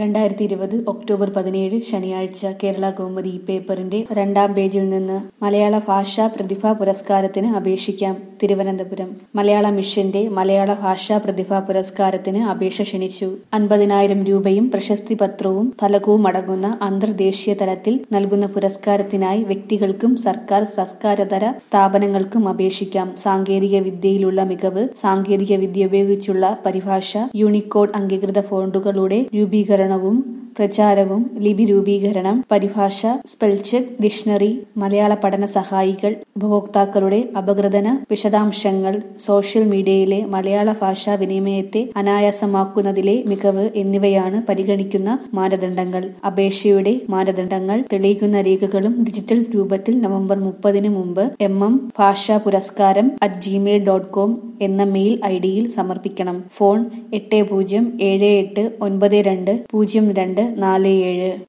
രണ്ടായിരത്തി ഇരുപത് ഒക്ടോബർ പതിനേഴ് ശനിയാഴ്ച കേരള കൗമുദി പേപ്പറിന്റെ രണ്ടാം പേജിൽ നിന്ന് മലയാള ഭാഷാ പ്രതിഭാ പുരസ്കാരത്തിന് അപേക്ഷിക്കാം തിരുവനന്തപുരം മലയാള മിഷന്റെ മലയാള ഭാഷാ പ്രതിഭാ പുരസ്കാരത്തിന് അപേക്ഷ ക്ഷണിച്ചു അൻപതിനായിരം രൂപയും പ്രശസ്തി പത്രവും ഫലകവും അടങ്ങുന്ന അന്തർദേശീയ തലത്തിൽ നൽകുന്ന പുരസ്കാരത്തിനായി വ്യക്തികൾക്കും സർക്കാർ സർക്കാരതര സ്ഥാപനങ്ങൾക്കും അപേക്ഷിക്കാം സാങ്കേതിക വിദ്യയിലുള്ള മികവ് സാങ്കേതിക വിദ്യ ഉപയോഗിച്ചുള്ള പരിഭാഷ യൂണിക്കോഡ് അംഗീകൃത ഫോണ്ടുകളുടെ രൂപീകരണവും പ്രചാരവും ലിപി രൂപീകരണം പരിഭാഷ സ്പെൽചെക്ക് ഡിക്ഷണറി മലയാള പഠന സഹായികൾ ഉപഭോക്താക്കളുടെ അപഗ്രഥന വിശദാംശങ്ങൾ സോഷ്യൽ മീഡിയയിലെ മലയാള ഭാഷാ വിനിമയത്തെ അനായാസമാക്കുന്നതിലെ മികവ് എന്നിവയാണ് പരിഗണിക്കുന്ന മാനദണ്ഡങ്ങൾ അപേക്ഷയുടെ മാനദണ്ഡങ്ങൾ തെളിയിക്കുന്ന രേഖകളും ഡിജിറ്റൽ രൂപത്തിൽ നവംബർ മുപ്പതിന് മുമ്പ് എം എം ഭാഷാ പുരസ്കാരം അറ്റ് ജിമെയിൽ ഡോട്ട് കോം എന്ന മെയിൽ ഐ ഡിയിൽ സമർപ്പിക്കണം ഫോൺ എട്ട് പൂജ്യം ഏഴ് എട്ട് ഒൻപത് രണ്ട് പൂജ്യം രണ്ട് നാല് ഏഴ്